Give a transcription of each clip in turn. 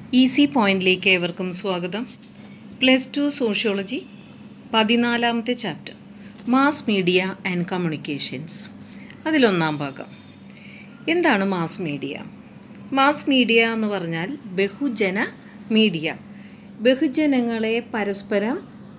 easy പോയിന്റിലേക്ക് ഏവർക്കും സ്വാഗതം പ്ലസ് ടു സോഷ്യോളജി പതിനാലാമത്തെ chapter mass media and communications അതിലൊന്നാം ഭാഗം എന്താണ് മാസ് മീഡിയ മാസ് മീഡിയ എന്ന് പറഞ്ഞാൽ ബഹുജന മീഡിയ ബഹുജനങ്ങളെ പരസ്പരം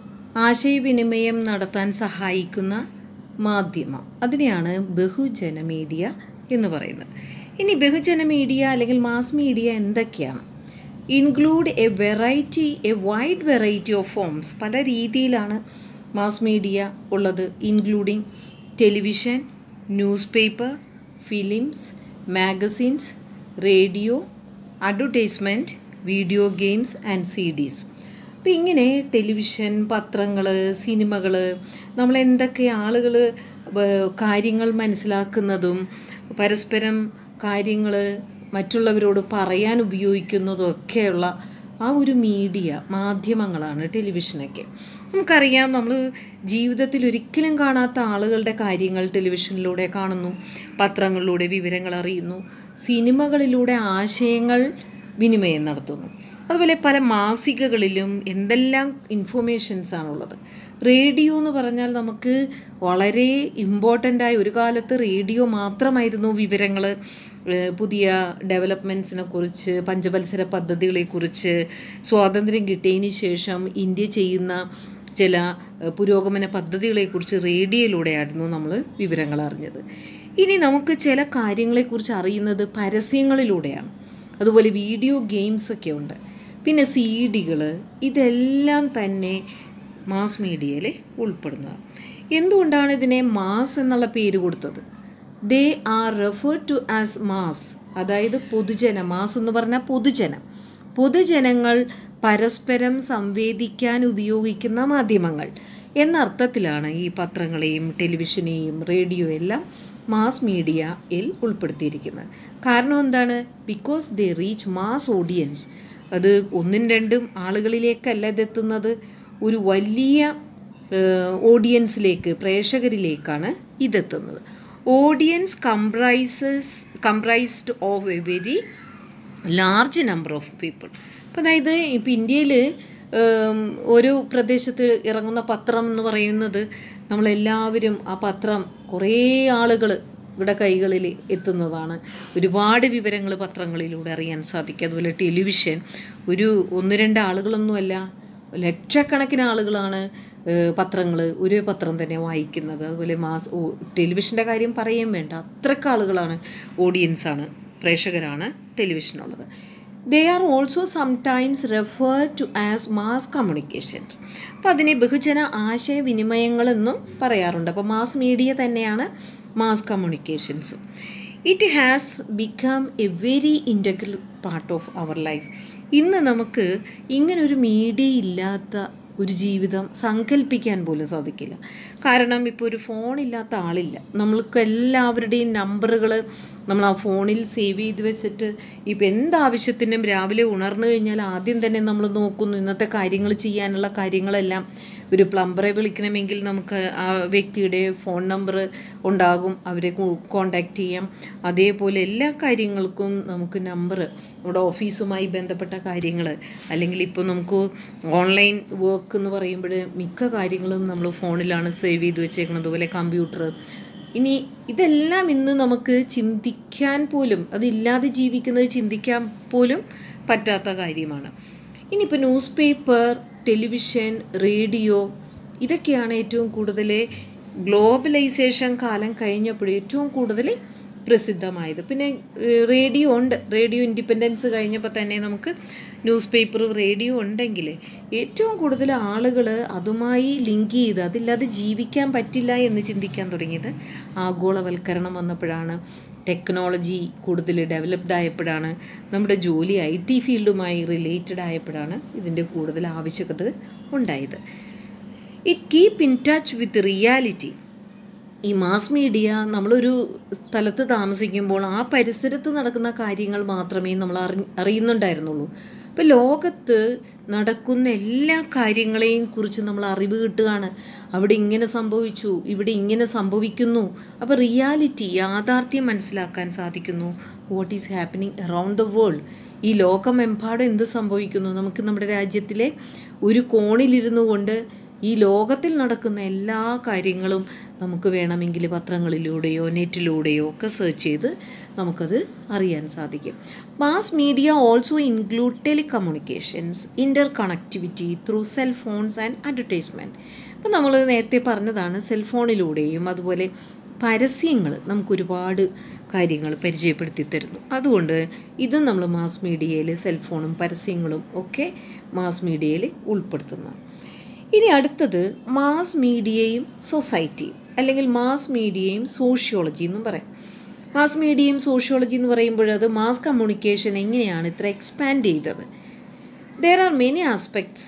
ആശയവിനിമയം നടത്താൻ സഹായിക്കുന്ന മാധ്യമം അതിനെയാണ് ബഹുജന മീഡിയ എന്ന് പറയുന്നത് ഇനി ബഹുജന മീഡിയ അല്ലെങ്കിൽ മാസ് മീഡിയ എന്തൊക്കെയാണ് include a variety a wide variety of forms പല രീതിയിലാണ് മാസ് മീഡിയ ഉള്ളത് including television news paper films magazines radio advertisement video games and CDs അപ്പോൾ ഇങ്ങനെ ടെലിവിഷൻ പത്രങ്ങൾ സിനിമകൾ നമ്മൾ എന്തൊക്കെ ആളുകൾ കാര്യങ്ങൾ മനസ്സിലാക്കുന്നതും പരസ്പരം കാര്യങ്ങൾ മറ്റുള്ളവരോട് പറയാൻ ഉപയോഗിക്കുന്നതും ഒക്കെയുള്ള ആ ഒരു മീഡിയ മാധ്യമങ്ങളാണ് ടെലിവിഷനൊക്കെ നമുക്കറിയാം നമ്മൾ ജീവിതത്തിൽ ഒരിക്കലും കാണാത്ത ആളുകളുടെ കാര്യങ്ങൾ ടെലിവിഷനിലൂടെ കാണുന്നു പത്രങ്ങളിലൂടെ വിവരങ്ങൾ അറിയുന്നു സിനിമകളിലൂടെ ആശയങ്ങൾ വിനിമയം നടത്തുന്നു അതുപോലെ പല മാസികകളിലും എന്തെല്ലാം ഇൻഫോർമേഷൻസ് ആണുള്ളത് റേഡിയോ എന്ന് പറഞ്ഞാൽ നമുക്ക് വളരെ ഇമ്പോർട്ടൻ്റ് ആയ ഒരു കാലത്ത് റേഡിയോ മാത്രമായിരുന്നു വിവരങ്ങൾ പുതിയ ഡെവലപ്മെൻറ്റ്സിനെ കുറിച്ച് പഞ്ചവത്സര പദ്ധതികളെക്കുറിച്ച് സ്വാതന്ത്ര്യം കിട്ടിയതിന് ശേഷം ഇന്ത്യ ചെയ്യുന്ന ചില പുരോഗമന പദ്ധതികളെക്കുറിച്ച് റേഡിയോയിലൂടെയായിരുന്നു നമ്മൾ വിവരങ്ങൾ അറിഞ്ഞത് ഇനി നമുക്ക് ചില കാര്യങ്ങളെക്കുറിച്ച് അറിയുന്നത് പരസ്യങ്ങളിലൂടെയാണ് അതുപോലെ വീഡിയോ ഗെയിംസ് ഒക്കെ ഉണ്ട് പിന്നെ സി ഡികൾ ഇതെല്ലാം തന്നെ മാസ് മീഡിയയിൽ ഉൾപ്പെടുന്നതാണ് എന്തുകൊണ്ടാണ് ഇതിനെ മാസ് എന്നുള്ള പേര് കൊടുത്തത് they are referred to as mass അതായത് പൊതുജന മാസ് എന്ന് പറഞ്ഞാൽ പൊതുജനം പൊതുജനങ്ങൾ പരസ്പരം സംവേദിക്കാൻ ഉപയോഗിക്കുന്ന മാധ്യമങ്ങൾ എന്ന അർത്ഥത്തിലാണ് ഈ പത്രങ്ങളെയും ടെലിവിഷനെയും റേഡിയോ എല്ലാം മാസ് മീഡിയയിൽ ഉൾപ്പെടുത്തിയിരിക്കുന്നത് കാരണം എന്താണ് because they reach mass audience അത് ഒന്നും രണ്ടും ആളുകളിലേക്കല്ല ഇതെത്തുന്നത് ഒരു വലിയ ഓഡിയൻസിലേക്ക് പ്രേക്ഷകരിലേക്കാണ് ഇതെത്തുന്നത് audience comprises comprised of a very large number of people അപ്പോൾ അതായത് ഇപ്പോൾ ഇന്ത്യയിൽ ഒരു പ്രദേശത്ത് ഇറങ്ങുന്ന പത്രം എന്ന് പറയുന്നത് നമ്മളെല്ലാവരും ആ പത്രം കുറേ ആളുകൾ ഇവിടെ കൈകളിൽ എത്തുന്നതാണ് ഒരുപാട് വിവരങ്ങൾ പത്രങ്ങളിലൂടെ അറിയാൻ സാധിക്കും അതുപോലെ ടെലിവിഷൻ ഒരു ഒന്ന് രണ്ട് ആളുകളൊന്നുമല്ല ലക്ഷക്കണക്കിന് ആളുകളാണ് പത്രങ്ങൾ ഒരു പത്രം തന്നെ വായിക്കുന്നത് അതുപോലെ മാസ് ടെലിവിഷൻ്റെ കാര്യം പറയുകയും വേണ്ട അത്രയ്ക്ക് ആളുകളാണ് ഓഡിയൻസാണ് പ്രേക്ഷകരാണ് ടെലിവിഷനുള്ളത് they are also sometimes refer to as mass communications അപ്പോൾ അതിനെ ബഹുജന ആശയവിനിമയങ്ങളെന്നും പറയാറുണ്ട് അപ്പോൾ മാസ് മീഡിയ തന്നെയാണ് mass communications it has become a very integral part of our life ഇന്ന് നമുക്ക് ഇങ്ങനൊരു മീഡിയ ഇല്ലാത്ത ഒരു ജീവിതം സങ്കല്പിക്കാൻ പോലും സാധിക്കില്ല കാരണം ഇപ്പോൾ ഒരു ഫോണില്ലാത്ത ആളില്ല നമ്മൾക്ക് എല്ലാവരുടെയും നമ്പറുകൾ നമ്മൾ ആ ഫോണിൽ സേവ് ചെയ്ത് വെച്ചിട്ട് ഇപ്പോൾ എന്താവശ്യത്തിനും രാവിലെ ഉണർന്നു കഴിഞ്ഞാൽ ആദ്യം തന്നെ നമ്മൾ നോക്കുന്നു ഇന്നത്തെ കാര്യങ്ങൾ ചെയ്യാനുള്ള കാര്യങ്ങളെല്ലാം ഒരു പ്ലംബറെ വിളിക്കണമെങ്കിൽ നമുക്ക് ആ വ്യക്തിയുടെ ഫോൺ നമ്പർ ഉണ്ടാകും അവരെ കോണ്ടാക്ട് ചെയ്യാം അതേപോലെ എല്ലാ കാര്യങ്ങൾക്കും നമുക്ക് നമ്പർ നമ്മുടെ ഓഫീസുമായി ബന്ധപ്പെട്ട കാര്യങ്ങൾ അല്ലെങ്കിൽ ഇപ്പോൾ നമുക്ക് ഓൺലൈൻ വർക്ക് എന്ന് പറയുമ്പോൾ മിക്ക കാര്യങ്ങളും നമ്മൾ ഫോണിലാണ് സേവ് ചെയ്ത് വെച്ചേക്കുന്നത് അതുപോലെ കമ്പ്യൂട്ടർ ഇനി ഇതെല്ലാം ഇന്ന് നമുക്ക് ചിന്തിക്കാൻ പോലും അതില്ലാതെ ജീവിക്കുന്നത് ചിന്തിക്കാൻ പോലും പറ്റാത്ത കാര്യമാണ് ഇനിയിപ്പോൾ ന്യൂസ് പേപ്പർ ടെലിവിഷൻ റേഡിയോ ഇതൊക്കെയാണ് ഏറ്റവും കൂടുതൽ ഗ്ലോബലൈസേഷൻ കാലം കഴിഞ്ഞപ്പോൾ ഏറ്റവും കൂടുതൽ പ്രസിദ്ധമായത് പിന്നെ റേഡിയോ ഉണ്ട് റേഡിയോ ഇൻഡിപെൻഡൻസ് കഴിഞ്ഞപ്പോൾ തന്നെ നമുക്ക് ന്യൂസ് പേപ്പർ റേഡിയോ ഉണ്ടെങ്കിൽ ഏറ്റവും കൂടുതൽ ആളുകൾ അതുമായി ലിങ്ക് ചെയ്ത് അതില്ലാതെ ജീവിക്കാൻ പറ്റില്ല എന്ന് ചിന്തിക്കാൻ തുടങ്ങിയത് ആഗോളവൽക്കരണം വന്നപ്പോഴാണ് ടെക്നോളജി കൂടുതൽ ഡെവലപ്ഡ് ആയപ്പോഴാണ് നമ്മുടെ ജോലി ഐ ടി ഫീൽഡുമായി റിലേറ്റഡ് ആയപ്പോഴാണ് ഇതിൻ്റെ കൂടുതൽ ആവശ്യകത ഉണ്ടായത് it keep in touch with reality ഈ മാസ് മീഡിയ നമ്മളൊരു സ്ഥലത്ത് താമസിക്കുമ്പോൾ ആ പരിസരത്ത് നടക്കുന്ന കാര്യങ്ങൾ മാത്രമേ നമ്മൾ അറി അറിയുന്നുണ്ടായിരുന്നുള്ളൂ അപ്പോൾ ലോകത്ത് നടക്കുന്ന എല്ലാ കാര്യങ്ങളെയും കുറിച്ച് നമ്മൾ അറിവ് കിട്ടുകയാണ് അവിടെ ഇങ്ങനെ സംഭവിച്ചു ഇവിടെ ഇങ്ങനെ സംഭവിക്കുന്നു അപ്പോൾ റിയാലിറ്റി യാഥാർത്ഥ്യം മനസ്സിലാക്കാൻ സാധിക്കുന്നു what is happening around the world ഈ ലോകമെമ്പാടും എന്ത് സംഭവിക്കുന്നു നമുക്ക് നമ്മുടെ രാജ്യത്തിലെ ഒരു കോണിലിരുന്നു കൊണ്ട് ഈ ലോകത്തിൽ നടക്കുന്ന എല്ലാ കാര്യങ്ങളും നമുക്ക് വേണമെങ്കിൽ പത്രങ്ങളിലൂടെയോ നെറ്റിലൂടെയോ ഒക്കെ സെർച്ച് ചെയ്ത് നമുക്കത് അറിയാൻ സാധിക്കും mass media also include telecommunications inter connectivity through cell phones and advertisement ഇപ്പം നമ്മൾ നേരത്തെ പറഞ്ഞതാണ് സെൽഫോണിലൂടെയും അതുപോലെ പരസ്യങ്ങൾ നമുക്കൊരുപാട് കാര്യങ്ങൾ പരിചയപ്പെടുത്തി തരുന്നു അതുകൊണ്ട് ഇതും നമ്മൾ മാസ് മീഡിയയിൽ സെൽഫോണും പരസ്യങ്ങളും ഒക്കെ മാസ് മീഡിയയിൽ ഉൾപ്പെടുത്തുന്നു ഇനി അടുത്തത് മാസ് മീഡിയയും സൊസൈറ്റിയും അല്ലെങ്കിൽ മാസ് മീഡിയയും സോഷ്യോളജി എന്നും പറയാം മാസ് മീഡിയയും സോഷ്യോളജി എന്ന് പറയുമ്പോൾ അത് മാസ് കമ്മ്യൂണിക്കേഷൻ എങ്ങനെയാണ് ഇത്ര എക്സ്പാൻഡ് ചെയ്തത് there are many aspects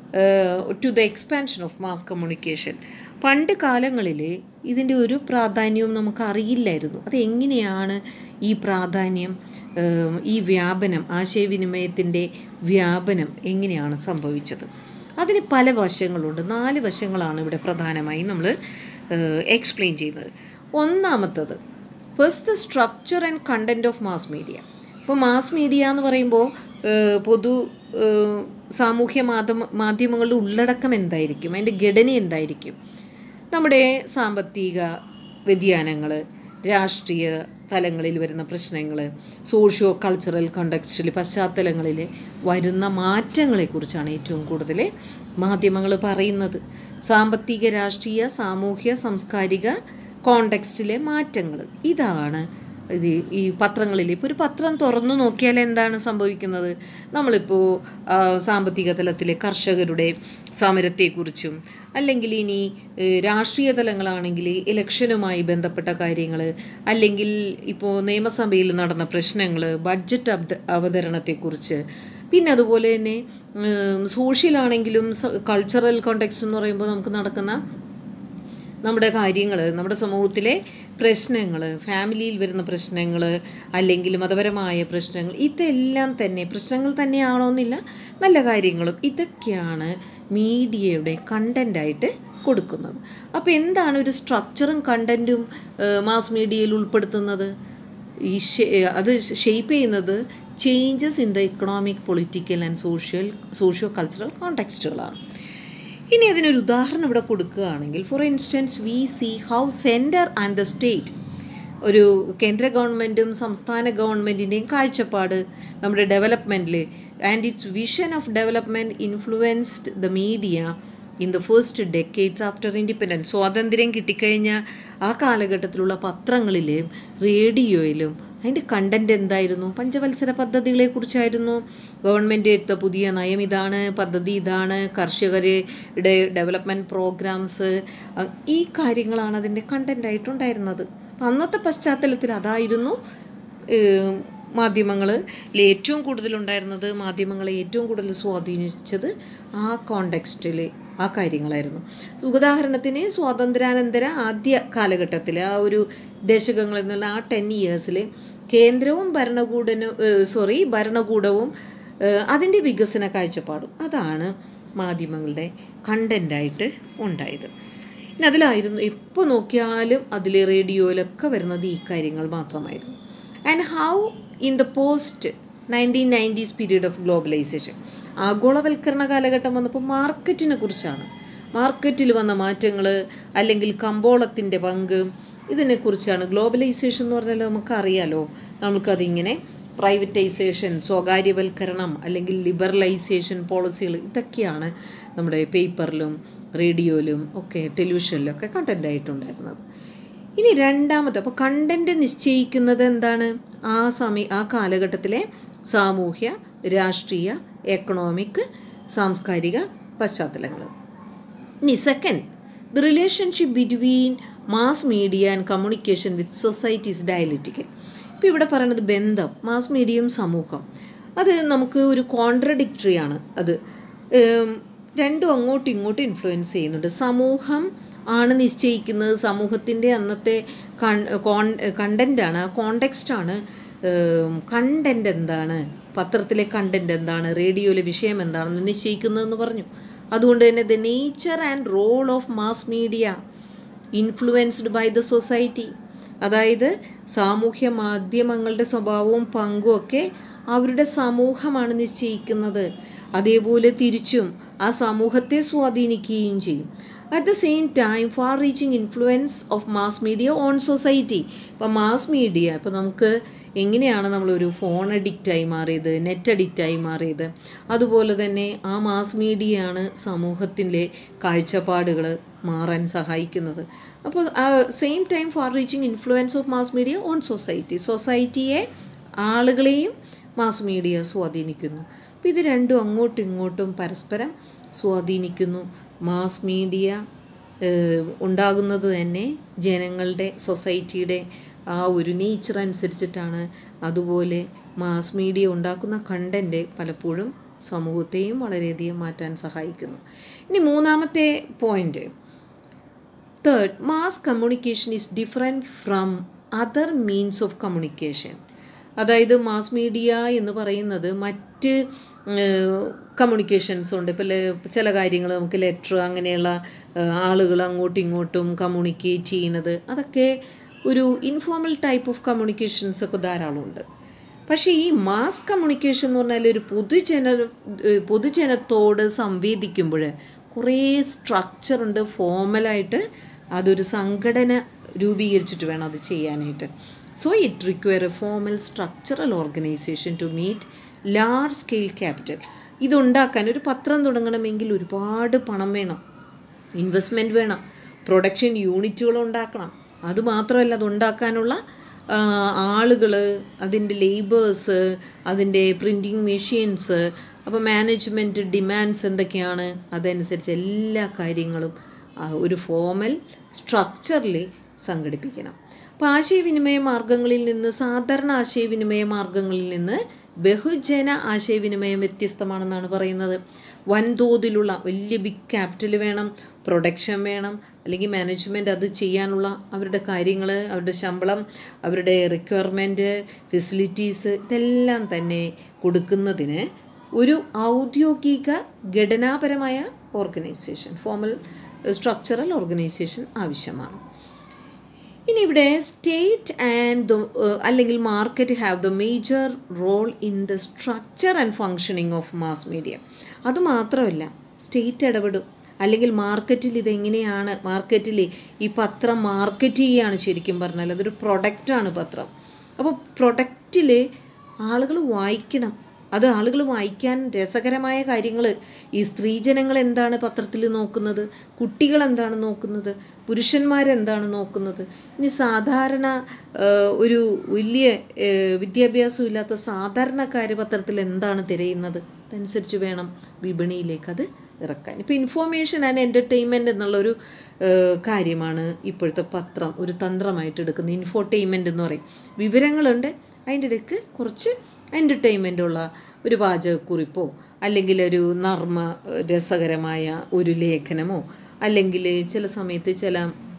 to the expansion of mass communication പണ്ട് കാലങ്ങളിൽ ഇതിൻ്റെ ഒരു പ്രാധാന്യവും നമുക്ക് അറിയില്ലായിരുന്നു അത് എങ്ങനെയാണ് ഈ പ്രാധാന്യം ഏഹ്, ഈ വ്യാപനം ആശയവിനിമയത്തിൻ്റെ വ്യാപനം എങ്ങനെയാണ് സംഭവിച്ചത് അതിന് പല വശങ്ങളുണ്ട് നാല് വശങ്ങളാണ് ഇവിടെ പ്രധാനമായും നമ്മൾ എക്സ്പ്ലെയിൻ ചെയ്യുന്നത് ഒന്നാമത്തത് first the structure and content of mass media ഇപ്പോൾ മാസ് മീഡിയ എന്ന് പറയുമ്പോൾ ഏഹ്, പൊതു ഏഹ്, സാമൂഹ്യ മാധ്യമ മാധ്യമങ്ങളുടെ ഉള്ളടക്കം എന്തായിരിക്കും അതിൻ്റെ ഘടന എന്തായിരിക്കും നമ്മുടെ സാമ്പത്തിക വ്യതിയാനങ്ങൾ രാഷ്ട്രീയ തലങ്ങളിൽ വരുന്ന പ്രശ്നങ്ങൾ സോഷ്യോ കൾച്ചറൽ കണ്ടക്സ്റ്റിൽ പശ്ചാത്തലങ്ങളിൽ വരുന്ന മാറ്റങ്ങളെക്കുറിച്ചാണ് ഏറ്റവും കൂടുതൽ മാധ്യമങ്ങൾ പറയുന്നത് സാമ്പത്തിക രാഷ്ട്രീയ സാമൂഹ്യ സാംസ്കാരിക കോണ്ടെക്സ്റ്റിലെ മാറ്റങ്ങൾ ഇതാണ് ഇത് ഈ പത്രങ്ങളിൽ ഇപ്പോൾ ഒരു പത്രം തുറന്നു നോക്കിയാൽ എന്താണ് സംഭവിക്കുന്നത് നമ്മളിപ്പോൾ ആ, സാമ്പത്തിക തലത്തിലെ കർഷകരുടെ സമരത്തെക്കുറിച്ചും അല്ലെങ്കിൽ ഇനി ഏഹ്, രാഷ്ട്രീയ തലങ്ങളാണെങ്കിൽ ഇലക്ഷനുമായി ബന്ധപ്പെട്ട കാര്യങ്ങൾ അല്ലെങ്കിൽ ഇപ്പോൾ നിയമസഭയിൽ നടന്ന പ്രശ്നങ്ങൾ ബഡ്ജറ്റ് അവത അവതരണത്തെക്കുറിച്ച് പിന്നെ അതുപോലെ തന്നെ സോഷ്യലാണെങ്കിലും കൾച്ചറൽ കോണ്ടെക്സ്റ്റ് എന്ന് പറയുമ്പോൾ നമുക്ക് നടക്കുന്ന നമ്മുടെ കാര്യങ്ങൾ നമ്മുടെ സമൂഹത്തിലെ പ്രശ്നങ്ങൾ ഫാമിലിയിൽ വരുന്ന പ്രശ്നങ്ങൾ അല്ലെങ്കിൽ മതപരമായ പ്രശ്നങ്ങൾ ഇതെല്ലാം തന്നെ പ്രശ്നങ്ങൾ തന്നെയാണോന്നില്ല നല്ല കാര്യങ്ങളും ഇതൊക്കെയാണ് മീഡിയയുടെ കണ്ടൻ്റായിട്ട് കൊടുക്കുന്നത് അപ്പോൾ എന്താണ് ഒരു സ്ട്രക്ചറും കണ്ടൻറ്റും മാസ് മീഡിയയിൽ ഉൾപ്പെടുത്തുന്നത് ഈ ഷെ- അത് ഷെയ്പ്പ് ചെയ്യുന്നത് changes in the economic political and social socio cultural കോണ്ടെക്സ്റ്റുകളാണ് ഇനി അതിനൊരു ഉദാഹരണം ഇവിടെ കൊടുക്കുകയാണെങ്കിൽ for instance we see how centre and the state ഒരു കേന്ദ്ര ഗവൺമെൻറ്റും സംസ്ഥാന ഗവൺമെൻറ്റിൻ്റെയും കാഴ്ചപ്പാട് നമ്മുടെ ഡെവലപ്മെൻറ്റിൽ and its vision of development influenced the media in the first decades after independence സ്വാതന്ത്ര്യം കിട്ടിക്കഴിഞ്ഞ ആ കാലഘട്ടത്തിലുള്ള പത്രങ്ങളിലും റേഡിയോയിലും അതിൻ്റെ കണ്ടന്റ് എന്തായിരുന്നു പഞ്ചവത്സര പദ്ധതികളെ കുറിച്ചായിരുന്നു ഗവൺമെൻറ് എടുത്ത പുതിയ നയം ഇതാണ് പദ്ധതി ഇതാണ് കർഷകരുടെ ഡെവലപ്മെൻറ്റ് പ്രോഗ്രാംസ് ഈ കാര്യങ്ങളാണ് അതിൻ്റെ കണ്ടന്റ് ആയിട്ടുണ്ടായിരുന്നത് അപ്പം അന്നത്തെ പശ്ചാത്തലത്തിൽ അതായിരുന്നു മാധ്യമങ്ങളിൽ ഏറ്റവും കൂടുതലുണ്ടായിരുന്നത് മാധ്യമങ്ങളെ ഏറ്റവും കൂടുതൽ സ്വാധീനിച്ചത് ആ കോണ്ടെക്സ്റ്റിൽ ആ കാര്യങ്ങളായിരുന്നു ഉദാഹരണത്തിന് സ്വാതന്ത്ര്യാനന്തര ആദ്യ കാലഘട്ടത്തിൽ ആ ഒരു ദശകങ്ങളിൽ നിന്നുള്ള ആ ടെൻ ഇയേഴ്സിൽ കേന്ദ്രവും ഭരണകൂടനും സോറി ഭരണകൂടവും ഏഹ്, അതിൻ്റെ വികസന കാഴ്ചപ്പാടും അതാണ് മാധ്യമങ്ങളുടെ കണ്ടൻ്റായിട്ട് ഉണ്ടായത് പിന്നെ അതിലായിരുന്നു എപ്പോൾ നോക്കിയാലും അതിൽ റേഡിയോയിലൊക്കെ വരുന്നത് ഈ കാര്യങ്ങൾ മാത്രമായിരുന്നു and how in the post nineteen nineties period of globalisation ആഗോളവൽക്കരണ കാലഘട്ടം വന്നപ്പോൾ മാർക്കറ്റിനെ കുറിച്ചാണ് മാർക്കറ്റിൽ വന്ന മാറ്റങ്ങൾ അല്ലെങ്കിൽ കമ്പോളത്തിൻ്റെ പങ്ക് ഇതിനെക്കുറിച്ചാണ് ഗ്ലോബലൈസേഷൻ എന്ന് പറഞ്ഞാൽ നമുക്കറിയാലോ നമുക്കതിങ്ങനെ പ്രൈവറ്റൈസേഷൻ സ്വകാര്യവൽക്കരണം അല്ലെങ്കിൽ ലിബറലൈസേഷൻ പോളിസികൾ ഇതൊക്കെയാണ് നമ്മുടെ പേപ്പറിലും റേഡിയോയിലും ഒക്കെ ടെലിവിഷനിലും ഒക്കെ കണ്ടൻ്റ് ആയിട്ടുണ്ടായിരുന്നത് ഇനി രണ്ടാമത്തെ അപ്പോൾ കണ്ടന്റ് നിശ്ചയിക്കുന്നത് എന്താണ് ആ സമയ ആ കാലഘട്ടത്തിലെ സാമൂഹ്യ രാഷ്ട്രീയ എക്കണോമിക് സാംസ്കാരിക പശ്ചാത്തലങ്ങൾ ഇനി second the relationship between mass media and communication with society is dialectical ഇപ്പോൾ ഇവിടെ പറയുന്നത് ബന്ധം മാസ് മീഡിയയും സമൂഹം അത് നമുക്ക് ഒരു കോൺട്രഡിക്ടറി ആണ് അത് ഏം, രണ്ടും അങ്ങോട്ടും ഇങ്ങോട്ടും ഇൻഫ്ലുവൻസ് ചെയ്യുന്നുണ്ട് സമൂഹം ആണ് നിശ്ചയിക്കുന്നത് സമൂഹത്തിൻ്റെ അന്നത്തെ കണ്ടൻ്റാണ് ആ കോണ്ടെക്സ്റ്റാണ് കണ്ടൻ്റ് എന്താണ് പത്രത്തിലെ കണ്ടൻ്റ് എന്താണ് റേഡിയോയിലെ വിഷയം എന്താണെന്ന് നിശ്ചയിക്കുന്നതെന്ന് പറഞ്ഞു അതുകൊണ്ട് തന്നെ the nature and role of mass media influenced by the society അതായത് സാമൂഹ്യ മാധ്യമങ്ങളുടെ സ്വഭാവവും പങ്കും ഒക്കെ അവരുടെ സമൂഹമാണ് നിശ്ചയിക്കുന്നത് അതേപോലെ തിരിച്ചും ആ സമൂഹത്തെ സ്വാധീനിക്കുകയും ചെയ്യും at the same time far reaching influence of mass media on society ഇപ്പം മാസ് മീഡിയ ഇപ്പോൾ നമുക്ക് എങ്ങനെയാണ് നമ്മളൊരു ഫോൺ അഡിക്റ്റായി മാറിയത് നെറ്റ് അഡിക്റ്റായി മാറിയത് അതുപോലെ തന്നെ ആ മാസ് മീഡിയയാണ് സമൂഹത്തിൻ്റെ കാഴ്ചപ്പാടുകൾ മാറാൻ സഹായിക്കുന്നത് അപ്പോൾ same time far reaching influence of mass media on society സൊസൈറ്റിയെ ആളുകളെയും മാസ് മീഡിയ സ്വാധീനിക്കുന്നു അപ്പോൾ ഇത് രണ്ടും അങ്ങോട്ടും ഇങ്ങോട്ടും പരസ്പരം സ്വാധീനിക്കുന്നു മാസ് മീഡിയ ഉണ്ടാകുന്നത് തന്നെ ജനങ്ങളുടെ സൊസൈറ്റിയുടെ ആ ഒരു നേച്ചർ അനുസരിച്ചിട്ടാണ് അതുപോലെ മാസ് മീഡിയ ഉണ്ടാക്കുന്ന കണ്ടൻറ്റ് പലപ്പോഴും സമൂഹത്തെയും വളരെയധികം മാറ്റാൻ സഹായിക്കുന്നു ഇനി മൂന്നാമത്തെ point third mass communication is different from other means of communication അതായത് മാസ് മീഡിയ എന്ന് പറയുന്നത് മറ്റ് കമ്മ്യൂണിക്കേഷൻസ് ഉണ്ട് ഇപ്പോൾ ചില കാര്യങ്ങൾ നമുക്ക് ലെറ്റർ അങ്ങനെയുള്ള ആളുകൾ അങ്ങോട്ടും ഇങ്ങോട്ടും കമ്മ്യൂണിക്കേറ്റ് ചെയ്യുന്നത് അതൊക്കെ ഒരു ഇൻഫോർമൽ ടൈപ്പ് ഓഫ് കമ്മ്യൂണിക്കേഷൻസ് ഒക്കെ ധാരാളമുണ്ട് പക്ഷേ ഈ മാസ് കമ്മ്യൂണിക്കേഷൻ എന്ന് പറഞ്ഞാൽ ഒരു പൊതുജന പൊതുജനത്തോട് സംവേദിക്കുമ്പോൾ കുറേ സ്ട്രക്ചറുണ്ട് ഫോമലായിട്ട് അതൊരു സംഘടന രൂപീകരിച്ചിട്ട് വേണം അത് ചെയ്യാനായിട്ട് so it require a formal structural organisation to meet large scale capital ഇതുണ്ടാക്കാൻ ഒരു പത്രം തുടങ്ങണമെങ്കിൽ ഒരുപാട് പണം വേണം ഇൻവെസ്റ്റ്മെൻറ്റ് വേണം പ്രൊഡക്ഷൻ യൂണിറ്റുകൾ ഉണ്ടാക്കണം അതുമാത്രമല്ല അതുണ്ടാക്കാനുള്ള ആളുകൾ അതിൻ്റെ ലേബേഴ്സ് അതിൻ്റെ പ്രിൻറ്റിങ് മെഷീൻസ് അപ്പോൾ മാനേജ്മെൻറ്റ് ഡിമാൻഡ്സ് എന്തൊക്കെയാണ് അതനുസരിച്ച് എല്ലാ കാര്യങ്ങളും ഒരു ഫോമൽ സ്ട്രക്ചറിൽ സംഘടിപ്പിക്കണം അപ്പോൾ ആശയവിനിമയ മാർഗങ്ങളിൽ നിന്ന് സാധാരണ ആശയവിനിമയ മാർഗങ്ങളിൽ നിന്ന് ബഹുജന ആശയവിനിമയം വ്യത്യസ്തമാണെന്നാണ് പറയുന്നത് വൻതോതിലുള്ള വലിയ ബിഗ് ക്യാപിറ്റൽ വേണം പ്രൊഡക്ഷൻ വേണം അല്ലെങ്കിൽ മാനേജ്മെൻറ്റ് അത് ചെയ്യാനുള്ള അവരുടെ കാര്യങ്ങൾ അവരുടെ ശമ്പളം അവരുടെ റിക്വയർമെൻറ്റ് ഫെസിലിറ്റീസ് ഇതെല്ലാം തന്നെ കൊടുക്കുന്നതിന് ഒരു ഔദ്യോഗിക ഘടനാപരമായ ഓർഗനൈസേഷൻ ഫോമൽ സ്ട്രക്ചറൽ ഓർഗനൈസേഷൻ ആവശ്യമാണ് ഇനി ഇവിടെ സ്റ്റേറ്റ് ആൻഡ് ദ അല്ലെങ്കിൽ market have the major role in the structure and functioning of mass media അതുമാത്രമല്ല സ്റ്റേറ്റ് ഇടപെടും അല്ലെങ്കിൽ മാർക്കറ്റിൽ ഇതെങ്ങനെയാണ് മാർക്കറ്റിൽ ഈ പത്രം മാർക്കറ്റ് ചെയ്യുകയാണ് ശരിക്കും പറഞ്ഞാൽ അതൊരു പ്രൊഡക്റ്റാണ് പത്രം അപ്പോൾ പ്രൊഡക്റ്റിൽ ആളുകൾ വായിക്കണം അത് ആളുകൾ വായിക്കാൻ രസകരമായ കാര്യങ്ങൾ ഈ സ്ത്രീജനങ്ങൾ എന്താണ് പത്രത്തിൽ നോക്കുന്നത് കുട്ടികൾ എന്താണ് നോക്കുന്നത് പുരുഷന്മാരെന്താണ് നോക്കുന്നത് ഇനി സാധാരണ ഒരു വലിയ വിദ്യാഭ്യാസം ഇല്ലാത്ത സാധാരണക്കാർ പത്രത്തിൽ എന്താണ് തിരയുന്നത് അതനുസരിച്ച് വേണം വിപണിയിലേക്ക് അത് ഇറക്കാൻ ഇപ്പോൾ ഇൻഫോർമേഷൻ ആൻഡ് എൻ്റർടൈൻമെൻറ്റ് എന്നുള്ളൊരു കാര്യമാണ് ഇപ്പോഴത്തെ പത്രം ഒരു തന്ത്രമായിട്ട് എടുക്കുന്ന ഇൻഫോർടൈൻമെൻറ്റ് എന്ന് പറയും വിവരങ്ങളുണ്ട് അതിൻ്റെ ഇടയ്ക്ക് കുറച്ച് എൻ്റർടൈൻമെൻ്റുള്ള ഒരു പാചകക്കുറിപ്പോ അല്ലെങ്കിൽ ഒരു നർമ്മ രസകരമായ ഒരു ലേഖനമോ അല്ലെങ്കിൽ ചില സമയത്ത് ചില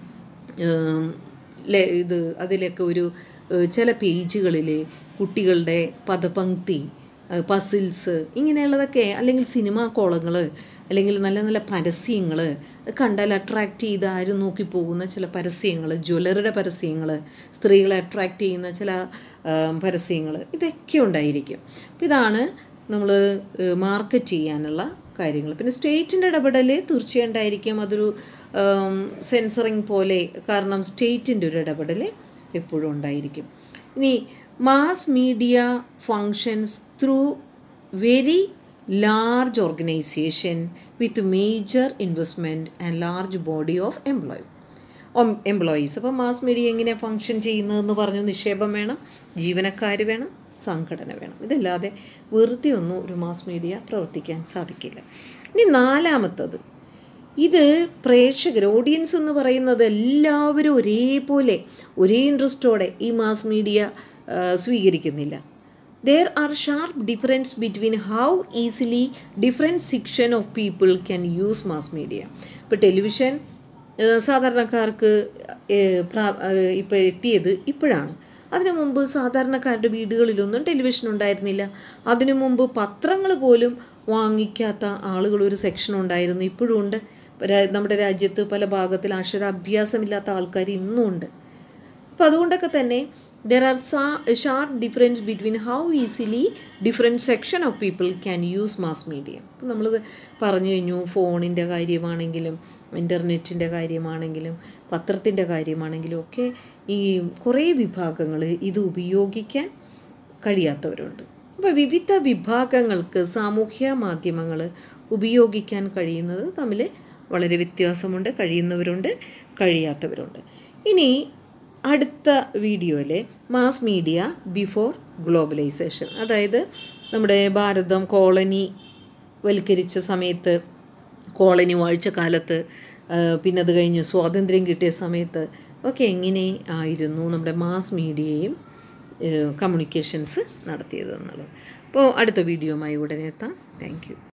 ഇത് അതിലൊക്കെ ഒരു ചില പേജുകളിൽ കുട്ടികളുടെ പദപങ്ക്തി പസിൽസ് ഇങ്ങനെയുള്ളതൊക്കെ അല്ലെങ്കിൽ സിനിമാ കോളങ്ങൾ അല്ലെങ്കിൽ നല്ല നല്ല പരസ്യങ്ങൾ കണ്ടാൽ അട്രാക്റ്റ് ചെയ്ത് ആരും നോക്കി പോകുന്ന ചില പരസ്യങ്ങൾ ജ്വല്ലറിയുടെ പരസ്യങ്ങൾ സ്ത്രീകളെ അട്രാക്റ്റ് ചെയ്യുന്ന ചില പരസ്യങ്ങൾ ഇതൊക്കെ ഉണ്ടായിരിക്കും അപ്പോൾ ഇതാണ് നമ്മൾ മാർക്കറ്റ് ചെയ്യാനുള്ള കാര്യങ്ങൾ പിന്നെ സ്റ്റേറ്റിൻ്റെ ഇടപെടൽ തീർച്ചയായും ഉണ്ടായിരിക്കും അതൊരു സെൻസറിങ് പോലെ കാരണം സ്റ്റേറ്റിൻ്റെ ഒരു ഇടപെടൽ എപ്പോഴും ഉണ്ടായിരിക്കും ഇനി mass media functions through very large organisation with major investment and large body of employee employees അപ്പോൾ മാസ് മീഡിയ എങ്ങനെയാണ് ഫങ്ഷൻ ചെയ്യുന്നതെന്ന് പറഞ്ഞു നിക്ഷേപം വേണം ജീവനക്കാർ വേണം സംഘടന വേണം ഇതല്ലാതെ വെറുതെ ഒന്നും ഒരു മാസ് മീഡിയ പ്രവർത്തിക്കാൻ സാധിക്കില്ല ഇനി നാലാമത്തത് ഇത് പ്രേക്ഷകർ ഓഡിയൻസ് എന്ന് പറയുന്നത് എല്ലാവരും ഒരേപോലെ ഒരേ ഇൻട്രസ്റ്റോടെ ഈ മാസ് മീഡിയ സ്വീകരിക്കുന്നില്ല there are sharp difference between how easily different section of people can use mass media ഇപ്പോൾ ടെലിവിഷൻ സാധാരണക്കാർക്ക് ഇപ്പോൾ എത്തിയത് ഇപ്പോഴാണ് അതിനു മുമ്പ് സാധാരണക്കാരുടെ വീടുകളിലൊന്നും ടെലിവിഷൻ ഉണ്ടായിരുന്നില്ല അതിനു മുമ്പ് പത്രങ്ങൾ പോലും വാങ്ങിക്കാത്ത ആളുകൾ ഒരു സെക്ഷൻ ഉണ്ടായിരുന്നു ഇപ്പോഴും ഉണ്ട് നമ്മുടെ രാജ്യത്ത് പല ഭാഗത്തിൽ അക്ഷരാഭ്യാസമില്ലാത്ത ആൾക്കാർ ഇന്നും ഉണ്ട് അപ്പോൾ അതുകൊണ്ടൊക്കെ തന്നെ there are so sharp difference between how easily different section of people can use mass media അപ്പം നമ്മൾ പറഞ്ഞു കഴിഞ്ഞു ഫോണിൻ്റെ കാര്യമാണെങ്കിലും ഇൻ്റർനെറ്റിൻ്റെ കാര്യമാണെങ്കിലും പത്രത്തിൻ്റെ കാര്യമാണെങ്കിലും ഒക്കെ ഈ കുറേ വിഭാഗങ്ങൾ ഇത് ഉപയോഗിക്കാൻ കഴിയാത്തവരുണ്ട് അപ്പോൾ വിവിധ വിഭാഗങ്ങൾക്ക് സാമൂഹ്യ മാധ്യമങ്ങൾ ഉപയോഗിക്കാൻ കഴിയുന്നത് തമ്മിൽ വളരെ വ്യത്യാസമുണ്ട് കഴിയുന്നവരുണ്ട് കഴിയാത്തവരുണ്ട് ഇനി അടുത്ത വീഡിയോയിൽ മാസ് മീഡിയ ബിഫോർ ഗ്ലോബലൈസേഷൻ അതായത് നമ്മുടെ ഭാരതം കോളനി വൽക്കരിച്ച സമയത്ത് കോളനി വാഴ്ച കാലത്ത് പിന്നെ അത് കഴിഞ്ഞ് സ്വാതന്ത്ര്യം കിട്ടിയ സമയത്ത് ഒക്കെ എങ്ങനെ ആയിരുന്നു നമ്മുടെ മാസ് മീഡിയയും കമ്മ്യൂണിക്കേഷൻസ് നടത്തിയത് എന്നുള്ളത് അപ്പോൾ അടുത്ത വീഡിയോയുമായി ഉടനെ എത്താം താങ്ക്